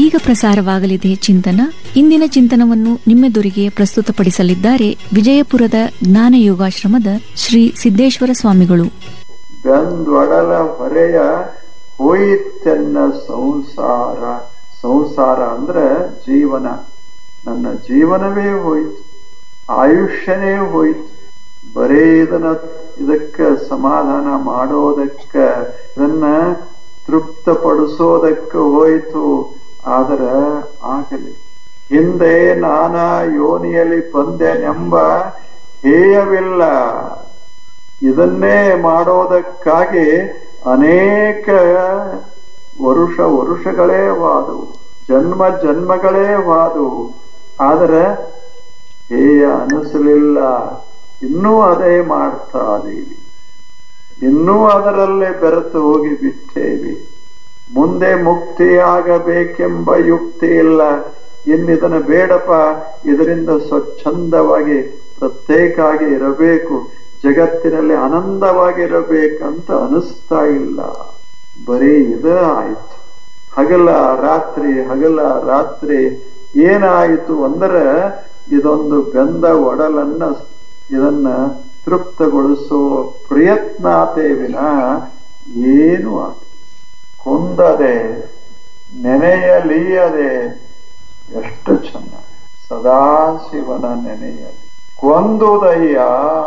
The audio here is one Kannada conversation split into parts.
ಈಗ ಪ್ರಸಾರವಾಗಲಿದೆ ಚಿಂತನ ಇಂದಿನ ಚಿಂತನವನ್ನು ನಿಮ್ಮೆದುರಿಗೆ ಪ್ರಸ್ತುತಪಡಿಸಲಿದ್ದಾರೆ ವಿಜಯಪುರದ ಜ್ಞಾನ ಯೋಗಾಶ್ರಮದ ಶ್ರೀ ಸಿದ್ದೇಶ್ವರ ಸ್ವಾಮಿಗಳು ಬೆಂದೊಡಲ ಹೊರೆಯ ಹೋಯಿತೆನ್ನ ಸಂಸಾರ ಸಂಸಾರ ಅಂದ್ರೆ ಜೀವನ ನನ್ನ ಜೀವನವೇ ಹೋಯ್ತು ಆಯುಷ್ಯನೇ ಹೋಯ್ತು ಬರೇ ಇದನ್ನ ಇದಕ್ಕ ಸಮಾಧಾನ ಮಾಡೋದಕ್ಕ ಇದನ್ನ ತೃಪ್ತಪಡಿಸೋದಕ್ಕ ಹೋಯ್ತು ಆದ್ರ ಆಗಲಿ ಹಿಂದೆ ನಾನಾ ಯೋನಿಯಲ್ಲಿ ಬಂದೆನೆಂಬ ಹೇಯವಿಲ್ಲ ಇದನ್ನೇ ಮಾಡೋದಕ್ಕಾಗಿ ಅನೇಕ ವರುಷ ವರುಷಗಳೇ ವಾದವು ಜನ್ಮ ಜನ್ಮಗಳೇ ವಾದವು ಆದರೆ ಹೇಯ ಅನಿಸಲಿಲ್ಲ ಇನ್ನೂ ಅದೇ ಮಾಡ್ತಾ ಇದೀವಿ ಇನ್ನೂ ಅದರಲ್ಲೇ ಬೆರೆತು ಹೋಗಿ ಬಿಟ್ಟೇವಿ ಮುಂದೆ ಮುಕ್ತಿಯಾಗಬೇಕೆಂಬ ಯುಕ್ತಿ ಇಲ್ಲ ಇನ್ನಿದನ್ನು ಬೇಡಪ್ಪ ಇದರಿಂದ ಸ್ವಚ್ಛಂದವಾಗಿ ಪ್ರತ್ಯೇಕಾಗಿ ಇರಬೇಕು ಜಗತ್ತಿನಲ್ಲಿ ಆನಂದವಾಗಿರಬೇಕಂತ ಅನಿಸ್ತಾ ಇಲ್ಲ ಬರೀ ಇದ ಆಯ್ತು ಹಗಲ ರಾತ್ರಿ ಹಗಲ ರಾತ್ರಿ ಏನಾಯಿತು ಅಂದ್ರೆ ಇದೊಂದು ಬೆಂದ ಒಡಲನ್ನ ಇದನ್ನ ತೃಪ್ತಗೊಳಿಸುವ ಪ್ರಯತ್ನ ಆತೇವಿನ ಏನು ಆತ ಕುಂದದೆ ನೆನೆಯಲೀಯದೆ ಎಷ್ಟು ಚೆನ್ನಾಗಿ ಸದಾಶಿವನ ನೆನೆಯಲಿ ಕೊಂದುದಯ್ಯ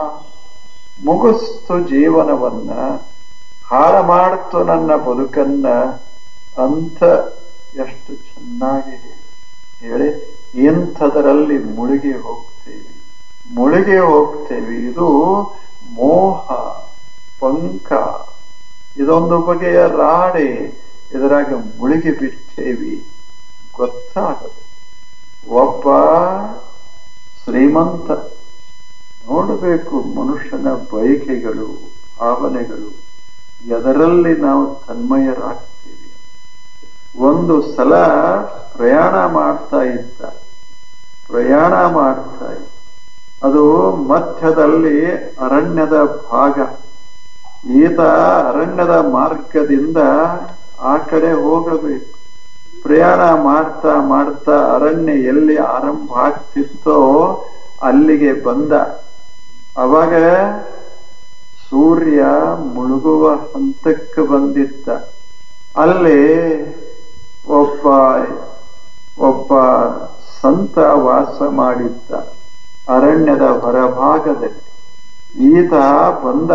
ಮುಗಿಸ್ತು ಜೀವನವನ್ನ ಹಾಳ ಮಾಡ್ತು ನನ್ನ ಬದುಕನ್ನ ಅಂತ ಎಷ್ಟು ಚೆನ್ನಾಗಿ ಹೇಳಿ ಇಂಥದರಲ್ಲಿ ಮುಳುಗಿ ಹೋಗ್ತೇವೆ ಮುಳುಗಿ ಹೋಗ್ತೇವೆ ಇದು ಮೋಹ ಪಂಕ ಇದೊಂದು ಬಗೆಯ ರಾಣಿ ಇದರಾಗ ಮುಳುಗಿ ಬಿಟ್ಟೇವಿ ಗೊತ್ತಾಗದು ಒಬ್ಬ ಶ್ರೀಮಂತ ನೋಡಬೇಕು ಮನುಷ್ಯನ ಬಯಕೆಗಳು ಭಾವನೆಗಳು ಎದರಲ್ಲಿ ನಾವು ತನ್ಮಯರಾಗ್ತೀವಿ ಒಂದು ಸಲ ಪ್ರಯಾಣ ಮಾಡ್ತಾ ಇದ್ದ ಪ್ರಯಾಣ ಮಾಡ್ತಾ ಇದ್ದ ಅದು ಮಧ್ಯದಲ್ಲಿ ಅರಣ್ಯದ ಭಾಗ ಈತ ಅರಣ್ಯದ ಮಾರ್ಗದಿಂದ ಆ ಕಡೆ ಹೋಗಬೇಕು ಪ್ರಯಾಣ ಮಾಡ್ತಾ ಮಾಡ್ತಾ ಅರಣ್ಯ ಎಲ್ಲಿ ಆರಂಭ ಆಗ್ತಿತ್ತೋ ಅಲ್ಲಿಗೆ ಬಂದ ಅವಾಗ ಸೂರ್ಯ ಮುಳುಗುವ ಹಂತಕ್ಕೆ ಬಂದಿದ್ದ ಅಲ್ಲಿ ಒಬ್ಬ ಒಬ್ಬ ಸಂತ ವಾಸ ಮಾಡಿದ್ದ ಅರಣ್ಯದ ಹೊರಭಾಗದಲ್ಲಿ ಈತ ಬಂದ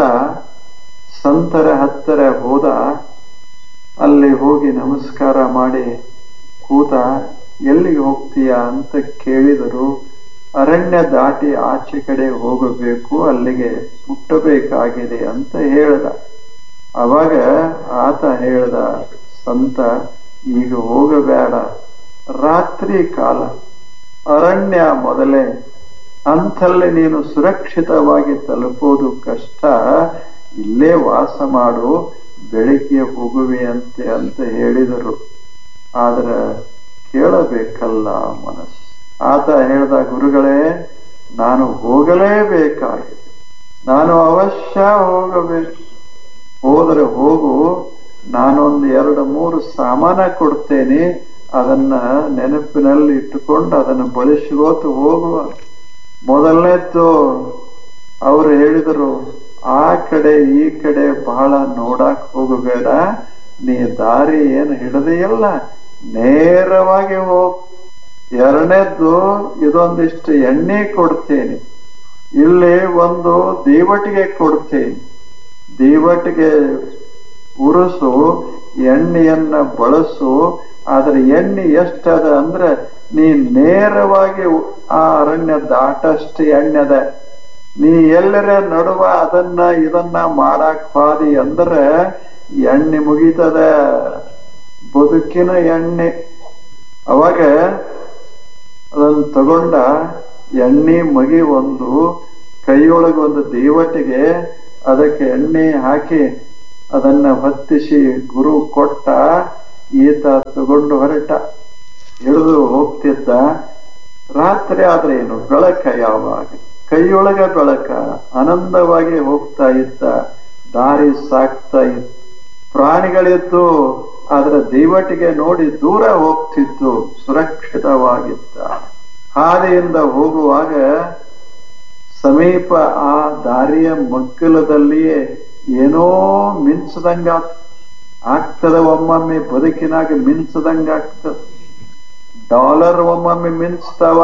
ಸಂತರ ಹತ್ತಿರ ಹೋದ ಅಲ್ಲಿ ಹೋಗಿ ನಮಸ್ಕಾರ ಮಾಡಿ ಕೂತ ಎಲ್ಲಿಗೆ ಹೋಗ್ತೀಯ ಅಂತ ಕೇಳಿದರು ಅರಣ್ಯ ದಾಟಿ ಆಚೆ ಕಡೆ ಹೋಗಬೇಕು ಅಲ್ಲಿಗೆ ಮುಟ್ಟಬೇಕಾಗಿದೆ ಅಂತ ಹೇಳ್ದ ಅವಾಗ ಆತ ಹೇಳ್ದ ಸಂತ ಈಗ ಹೋಗಬೇಡ ರಾತ್ರಿ ಕಾಲ ಅರಣ್ಯ ಮೊದಲೇ ಅಂಥಲ್ಲಿ ನೀನು ಸುರಕ್ಷಿತವಾಗಿ ತಲುಪೋದು ಕಷ್ಟ ಇಲ್ಲೇ ವಾಸ ಮಾಡು ಬೆಳಿಗ್ಗೆ ಹೋಗುವೆ ಅಂತೆ ಅಂತ ಹೇಳಿದರು ಆದ್ರೆ ಕೇಳಬೇಕಲ್ಲ ಮನಸ್ಸು ಆತ ಹೇಳ್ದ ಗುರುಗಳೇ ನಾನು ಹೋಗಲೇಬೇಕಾಗಿದೆ ನಾನು ಅವಶ್ಯ ಹೋಗಬೇಕು ಹೋದರೆ ಹೋಗು ನಾನೊಂದು ಎರಡು ಮೂರು ಸಾಮಾನ ಕೊಡ್ತೇನೆ ಅದನ್ನ ನೆನಪಿನಲ್ಲಿ ಇಟ್ಟುಕೊಂಡು ಅದನ್ನು ಬಳಸಿಗೋತು ಹೋಗುವ ಮೊದಲನೇದ್ದು ಅವರು ಹೇಳಿದರು ಆ ಕಡೆ ಈ ಕಡೆ ಬಹಳ ನೋಡಕ್ ಹೋಗಬೇಡ ನೀ ದಾರಿ ಏನು ಹಿಡದೆಯಲ್ಲ ನೇರವಾಗಿ ಹೋಗ್ ಎರಡನೇದ್ದು ಇದೊಂದಿಷ್ಟು ಎಣ್ಣೆ ಕೊಡ್ತೇನೆ ಇಲ್ಲಿ ಒಂದು ದೀವಟಿಗೆ ಕೊಡ್ತೇನೆ ದೀವಟಿಗೆ ಉರುಸು ಎಣ್ಣೆಯನ್ನ ಬಳಸು ಆದ್ರೆ ಎಣ್ಣೆ ಎಷ್ಟದ ಅಂದ್ರೆ ನೀ ನೇರವಾಗಿ ಆ ಅರಣ್ಯ ದಾಟಷ್ಟು ಎಣ್ಣೆದ ನೀ ಎಲ್ಲರ ನಡುವ ಅದನ್ನ ಇದನ್ನ ಮಾಡಾಕ್ ಹಾದಿ ಅಂದ್ರೆ ಎಣ್ಣೆ ಮುಗಿತದ ಬದುಕಿನ ಎಣ್ಣೆ ಅವಾಗ ಅದನ್ನ ತಗೊಂಡ ಎಣ್ಣೆ ಮಗಿ ಒಂದು ಕೈಯೊಳಗೆ ಒಂದು ದೇವಟಿಗೆ ಅದಕ್ಕೆ ಎಣ್ಣೆ ಹಾಕಿ ಅದನ್ನ ಹೊತ್ತಿಸಿ ಗುರು ಕೊಟ್ಟ ಈತ ತಗೊಂಡು ಹೊರಟ ಹಿಡಿದು ಹೋಗ್ತಿದ್ದ ರಾತ್ರಿ ಆದ್ರೆ ಏನು ಬೆಳಕ ಯಾವಾಗ ಕೈಯೊಳಗ ಬೆಳಕ ಆನಂದವಾಗಿ ಹೋಗ್ತಾ ಇದ್ದ ದಾರಿ ಸಾಕ್ತಾ ಇತ್ತು ಪ್ರಾಣಿಗಳಿದ್ದು ಅದರ ದೈವಟಿಗೆ ನೋಡಿ ದೂರ ಹೋಗ್ತಿತ್ತು ಸುರಕ್ಷಿತವಾಗಿತ್ತ ಹಾದಿಯಿಂದ ಹೋಗುವಾಗ ಸಮೀಪ ಆ ದಾರಿಯ ಮಗ್ಗಲದಲ್ಲಿಯೇ ಏನೋ ಮಿನ್ಸದಂಗ ಆಗ್ತದ ಒಮ್ಮೊಮ್ಮೆ ಬದುಕಿನಾಗ ಮಿನ್ಸದಂಗ ಆಗ್ತದ ಡಾಲರ್ ಒಮ್ಮೊಮ್ಮೆ ಮಿನ್ಸ್ತಾವ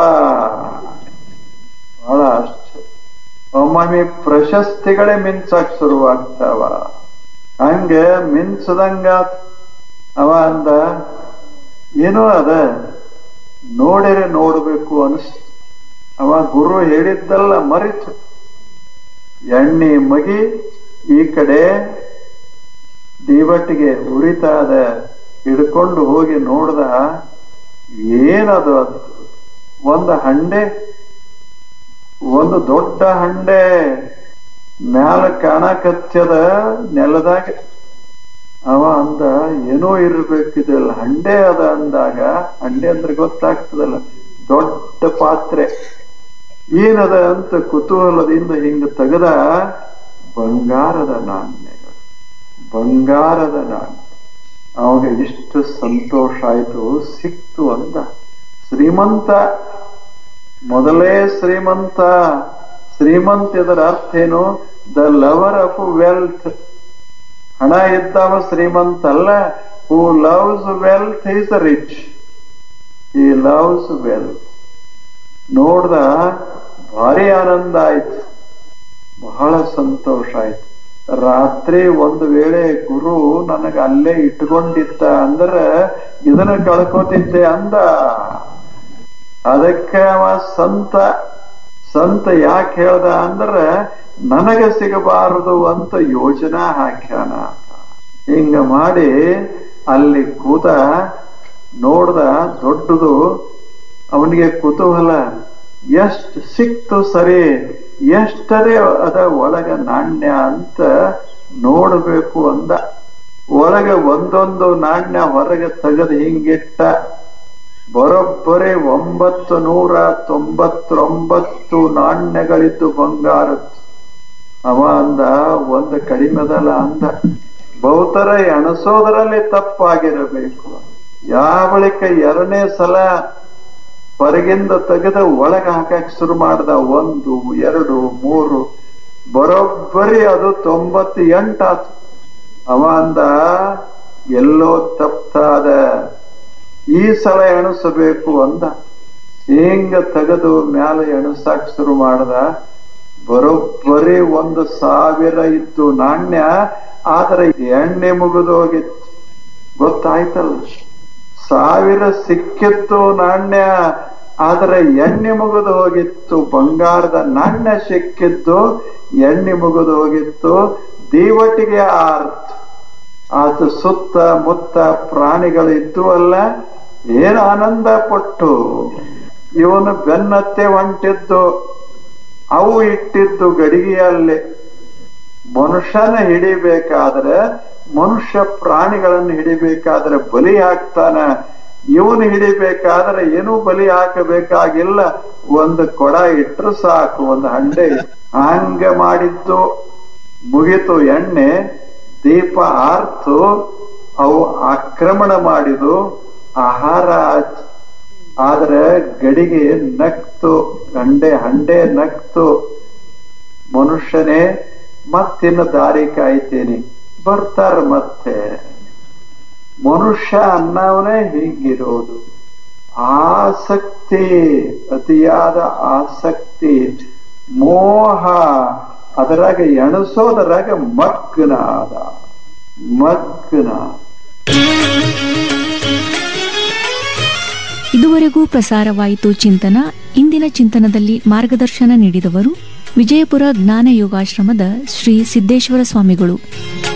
ಬಹಳ ಆಶ್ಚರ್ಯ ಒಮ್ಮೊಮ್ಮೆ ಪ್ರಶಸ್ತಿಗಳೇ ಮಿನ್ಸಕ್ ಶುರುವಾಗ್ತಾವ ಹಂಗ ಮಿನ್ಸದಂಗ ಅವ ಅಂದ ಏನೋ ಅದ ನೋಡಿರೆ ನೋಡ್ಬೇಕು ಅನಿಸ್ತು ಅವ ಗುರು ಹೇಳಿದ್ದಲ್ಲ ಮರಿತು ಎಣ್ಣೆ ಮಗಿ ಈ ಕಡೆ ದೀವಟ್ಟಿಗೆ ಉರಿತಾದ ಹಿಡ್ಕೊಂಡು ಹೋಗಿ ನೋಡ್ದ ಏನದು ಅದು ಒಂದು ಹಂಡೆ ಒಂದು ದೊಡ್ಡ ಹಂಡೆ ಮ್ಯಾಲ ಕಾಣಕತ್ಯದ ನೆಲದಾಗ ಅವ ಅಂದ ಏನೋ ಇರ್ಬೇಕಿದೆಲ್ಲ ಹಂಡೆ ಅದ ಅಂದಾಗ ಹಂಡೆ ಅಂದ್ರೆ ಗೊತ್ತಾಗ್ತದಲ್ಲ ದೊಡ್ಡ ಪಾತ್ರೆ ಏನದ ಅಂತ ಕುತೂಹಲದಿಂದ ಹಿಂಗ ತೆಗೆದ ಬಂಗಾರದ ನಾಣ್ಯಗಳು ಬಂಗಾರದ ನಾಣ್ಯ ಅವಾಗ ಇಷ್ಟು ಸಂತೋಷ ಆಯ್ತು ಸಿಕ್ತು ಅಂದ ಶ್ರೀಮಂತ ಮೊದಲೇ ಶ್ರೀಮಂತ ಶ್ರೀಮಂತ ಇದರ ಅರ್ಥ ಏನು ದ ಲವರ್ ಆಫ್ ವೆಲ್ತ್ ಹಣ ಇದ್ದವ ಶ್ರೀಮಂತ ಅಲ್ಲ who loves wealth is rich ಈ ಲವ್ಸ್ ವೆಲ್ತ್ ನೋಡ್ದ ಭಾರಿ ಆನಂದ ಆಯ್ತು ಬಹಳ ಸಂತೋಷ ಆಯ್ತು ರಾತ್ರಿ ಒಂದು ವೇಳೆ ಗುರು ನನಗ ಅಲ್ಲೇ ಇಟ್ಕೊಂಡಿದ್ದ ಅಂದ್ರ ಇದನ್ನ ಕಳ್ಕೊತಿದ್ದೆ ಅಂದ ಅದಕ್ಕೆ ಅವ ಸಂತ ಸಂತ ಯಾಕೆ ಹೇಳ್ದ ಅಂದ್ರ ನನಗ ಸಿಗಬಾರದು ಅಂತ ಯೋಜನಾ ಹಾಕ್ಯಾನ ಹಿಂಗ ಮಾಡಿ ಅಲ್ಲಿ ಕೂತ ನೋಡ್ದ ದೊಡ್ಡದು ಅವನಿಗೆ ಕುತೂಹಲ ಎಷ್ಟ್ ಸಿಕ್ತು ಸರಿ ಎಷ್ಟರೇ ಅದ ಒಳಗ ನಾಣ್ಯ ಅಂತ ನೋಡ್ಬೇಕು ಅಂದ ಒಳಗೆ ಒಂದೊಂದು ನಾಣ್ಯ ಹೊರಗೆ ತೆಗೆದು ಹಿಂಗಿಟ್ಟ ಬರೋಬ್ಬರಿ ಒಂಬತ್ತು ನೂರ ತೊಂಬತ್ತೊಂಬತ್ತು ನಾಣ್ಯಗಳಿದ್ದು ಬಂಗಾರದ್ದು ಅವ ಅಂದ ಒಂದು ಕಡಿಮೆದಲ್ಲ ಅಂದ ಬಹುತರ ಎಣಸೋದರಲ್ಲಿ ತಪ್ಪಾಗಿರಬೇಕು ಯಾವ ಬಳಿಕ ಎರಡನೇ ಸಲ ಹೊರಗಿಂದ ತೆಗೆದು ಒಳಗ ಹಾಕಕ್ ಶುರು ಮಾಡ್ದ ಒಂದು ಎರಡು ಮೂರು ಬರೋಬ್ಬರಿ ಅದು ತೊಂಬತ್ತು ಎಂಟಾತು ಅವ ಅಂದ ಎಲ್ಲೋ ತಪ್ಪಾದ ಈ ಸಲ ಎಣಸಬೇಕು ಅಂದ ಹಿಂಗ ತೆಗೆದು ಮ್ಯಾಲ ಎಣಸಾಕ್ ಶುರು ಮಾಡ್ದ ಬರೋಬ್ಬರಿ ಒಂದು ಸಾವಿರ ಇತ್ತು ನಾಣ್ಯ ಆದ್ರೆ ಎಣ್ಣೆ ಮುಗಿದೋಗಿತ್ತು ಗೊತ್ತಾಯ್ತಲ್ಲ ಸಾವಿರ ಸಿಕ್ಕಿತ್ತು ನಾಣ್ಯ ಆದ್ರೆ ಎಣ್ಣೆ ಮುಗಿದು ಹೋಗಿತ್ತು ಬಂಗಾರದ ನಾಣ್ಯ ಸಿಕ್ಕಿದ್ದು ಎಣ್ಣೆ ಮುಗಿದು ಹೋಗಿತ್ತು ದೀವಟಿಗೆ ಆರ್ತ್ ಆತ ಸುತ್ತ ಮುತ್ತ ಪ್ರಾಣಿಗಳು ಇದ್ದು ಅಲ್ಲ ಏನ್ ಆನಂದ ಪಟ್ಟು ಇವನು ಬೆನ್ನತ್ತೆ ಹೊಂಟಿದ್ದು ಅವು ಇಟ್ಟಿದ್ದು ಗಡಿಗೆಯಲ್ಲಿ ಮನುಷ್ಯನ ಹಿಡಿಬೇಕಾದ್ರೆ ಮನುಷ್ಯ ಪ್ರಾಣಿಗಳನ್ನು ಹಿಡಿಬೇಕಾದ್ರೆ ಬಲಿ ಹಾಕ್ತಾನ ಇವನು ಹಿಡಿಬೇಕಾದ್ರೆ ಏನೂ ಬಲಿ ಹಾಕಬೇಕಾಗಿಲ್ಲ ಒಂದು ಕೊಡ ಇಟ್ರು ಸಾಕು ಒಂದು ಹಂಡೆ ಹಂಗ ಮಾಡಿದ್ದು ಮುಗಿತು ಎಣ್ಣೆ ದೀಪ ಆರ್ತು ಅವು ಆಕ್ರಮಣ ಮಾಡಿದು ಆಹಾರ ಆಯ್ತು ಆದ್ರೆ ಗಡಿಗೆ ನಕ್ತು ಗಂಡೆ ಹಂಡೆ ನಕ್ತು ಮನುಷ್ಯನೇ ಮತ್ತಿನ್ನು ದಾರಿ ಕಾಯ್ತೀನಿ ಬರ್ತಾರ ಮತ್ತೆ ಮನುಷ್ಯ ಅನ್ನವನೇ ಹೀಗಿರೋದು ಆಸಕ್ತಿ ಅತಿಯಾದ ಆಸಕ್ತಿ ಮೋಹ ಅದರಾಗ ಎಣಸೋದರಾಗ ಮಗ್ನ ಆದ ಮಗ್ನ ಇದುವರೆಗೂ ಪ್ರಸಾರವಾಯಿತು ಚಿಂತನ ಇಂದಿನ ಚಿಂತನದಲ್ಲಿ ಮಾರ್ಗದರ್ಶನ ನೀಡಿದವರು ವಿಜಯಪುರ ಜ್ಞಾನ ಯೋಗಾಶ್ರಮದ ಶ್ರೀ ಸಿದ್ದೇಶ್ವರ ಸ್ವಾಮಿಗಳು